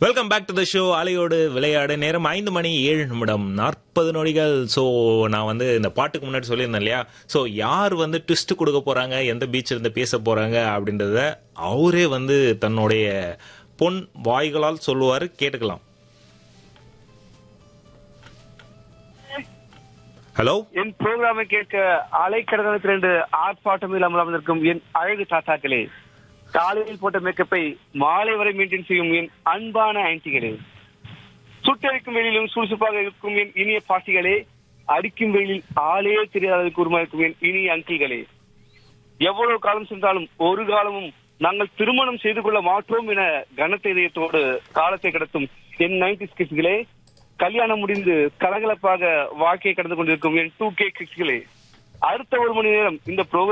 welcome back to the show அலையோடு விளையாடு நேரம் ஐந்து மணி ஏழு நிமிடம் நாற்பது நொடிகள் ஸோ நான் வந்து இந்த பாட்டுக்கு முன்னாடி சொல்லியிருந்தேன் இல்லையா ஸோ யார் வந்து ட்விஸ்ட் கொடுக்க போறாங்க எந்த பீச்சில் இருந்து பேச போறாங்க அப்படின்றத அவரே வந்து தன்னுடைய பொன் வாய்களால் சொல்லுவாரு கேட்டுக்கலாம் ஹலோ என் ப்ரோக்ராமை கேட்க அலைக்கடகத்தில் இரண்டு ஆர்ப்பாட்டம் இல்லாமல் அமர்ந்திருக்கும் என் அழகு தாத்தாக்களே காலையில் போட்ட மேக்கப்பை மாலை வரை மெயின்டைன் செய்யும் என் அன்பான ஆன்டிகளே சுட்டரிக்கும் வெயிலும் சுறுசுப்பாக இருக்கும் என் இனிய பாட்டிகளே அடிக்கும் வெயிலில் ஆளே தெரியாத அளவுக்கு உருமாக்கும் என் இனிய அங்கிள்களே எவ்வளவு காலம் சென்றாலும் ஒரு காலமும் நாங்கள் திருமணம் செய்து கொள்ள மாட்டோம் என கனத்த இதயத்தோடு காலத்தை கடத்தும் என் நைன்டி கிட்ஸ்களே கல்யாணம் முடிந்து கலகலப்பாக வாழ்க்கையை கடந்து கொண்டிருக்கும் என் டூ கே கிட்ஸ்களே அடுத்த ஒரு மணி நேரம் இந்த ப்ரோக்ராம்